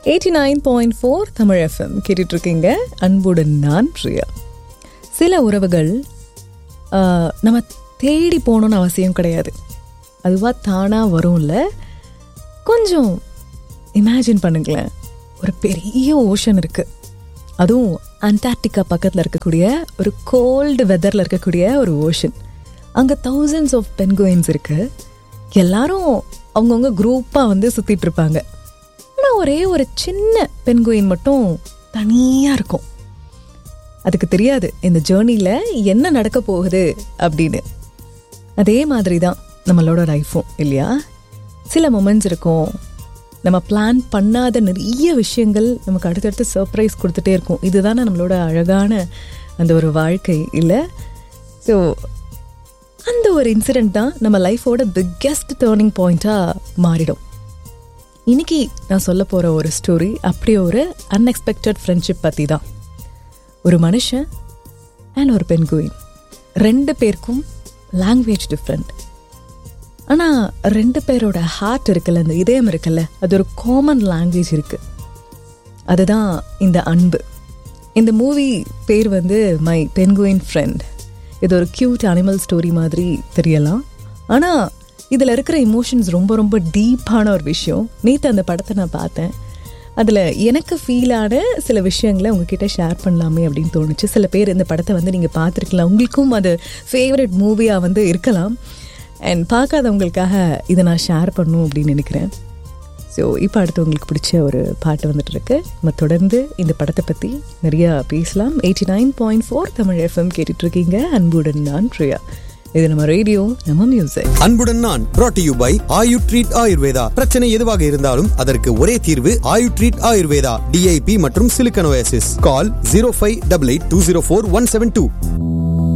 eighty nine point four Tamil FM கேட்டுட்டு இருக்கீங்க அன்புடன் நான் பிரியா சில உறவுகள் ஆஹ், நம்ம தேடி போகணுன்னு அவசியம் கிடையாது அதுவாக தானாக வரும்ல கொஞ்சம் இமேஜின் பண்ணுங்களேன் ஒரு பெரிய ஓஷன் இருக்குது அதுவும் அண்டார்டிகா பக்கத்தில் இருக்கக்கூடிய ஒரு கோல்டு வெதரில் இருக்கக்கூடிய ஒரு ஓஷன் அங்கே தௌசண்ட்ஸ் ஆஃப் பென்குயின்ஸ் இருக்கு எல்லாரும் அவங்கவுங்க குரூப்பாக வந்து சுற்றிட்டு இருப்பாங்க ஆனால் ஒரே ஒரு சின்ன பென்குயின் மட்டும் தனியாக இருக்கும் அதுக்கு தெரியாது இந்த ஜேர்னியில் என்ன நடக்க போகுது அப்படின்னு அதே மாதிரி தான் நம்மளோட லைஃப்பும் இல்லையா சில மொமெண்ட்ஸ் இருக்கும் நம்ம பிளான் பண்ணாத நிறைய விஷயங்கள் நமக்கு அடுத்தடுத்து சர்ப்ரைஸ் கொடுத்துட்டே இருக்கும் இதுதானே நம்மளோட அழகான அந்த ஒரு வாழ்க்கை இல்லை ஸோ அந்த ஒரு இன்சிடெண்ட் தான் நம்ம லைஃபோட பிக்கெஸ்ட் டேர்னிங் பாயிண்ட்டாக மாறிடும் இன்னைக்கு நான் சொல்ல போகிற ஒரு ஸ்டோரி அப்படி ஒரு அன்எக்ஸ்பெக்டட் ஃப்ரெண்ட்ஷிப் பற்றி தான் ஒரு மனுஷன் அண்ட் ஒரு பெண்குயின் ரெண்டு பேருக்கும் லாங்குவேஜ் டிஃப்ரெண்ட் ஆனால் ரெண்டு பேரோட ஹார்ட் இருக்குல்ல இந்த இதயம் இருக்குல்ல அது ஒரு காமன் லாங்குவேஜ் இருக்கு அதுதான் இந்த அன்பு இந்த மூவி பேர் வந்து மை பென்குயின் ஃப்ரெண்ட் இது ஒரு க்யூட் அனிமல் ஸ்டோரி மாதிரி தெரியலாம் ஆனால் இதில் இருக்கிற இமோஷன்ஸ் ரொம்ப ரொம்ப டீப்பான ஒரு விஷயம் நேற்று அந்த படத்தை நான் பார்த்தேன் அதில் எனக்கு ஃபீலான சில விஷயங்களை உங்ககிட்ட ஷேர் பண்ணலாமே அப்படின்னு தோணுச்சு சில பேர் இந்த படத்தை வந்து நீங்கள் பார்த்துருக்கலாம் உங்களுக்கும் அது ஃபேவரட் மூவியாக வந்து இருக்கலாம் அண்ட் பார்க்காதவங்களுக்காக இதை நான் ஷேர் பண்ணும் அப்படின்னு நினைக்கிறேன் ஸோ இப்போ அடுத்து உங்களுக்கு பிடிச்ச ஒரு பாட்டு வந்துட்டு இருக்கு நம்ம தொடர்ந்து இந்த படத்தை பற்றி நிறையா பேசலாம் eighty nine point four Tamil FM கேட்டுட்டு இருக்கீங்க அன்புடன் நான் பிரியா இது நம்ம ரேடியோ நம்ம மியூசிக் அன்புடன் நான் brought to you by Ayu treat Ayurveda பிரச்சனை எதுவாக இருந்தாலும் அதற்கு ஒரே தீர்வு ஆயு ட்ரீட் ஆயுர்வேதா டிஐபி மற்றும் சிலிக்கனோசிஸ் call zero five double eight two zero four one seven two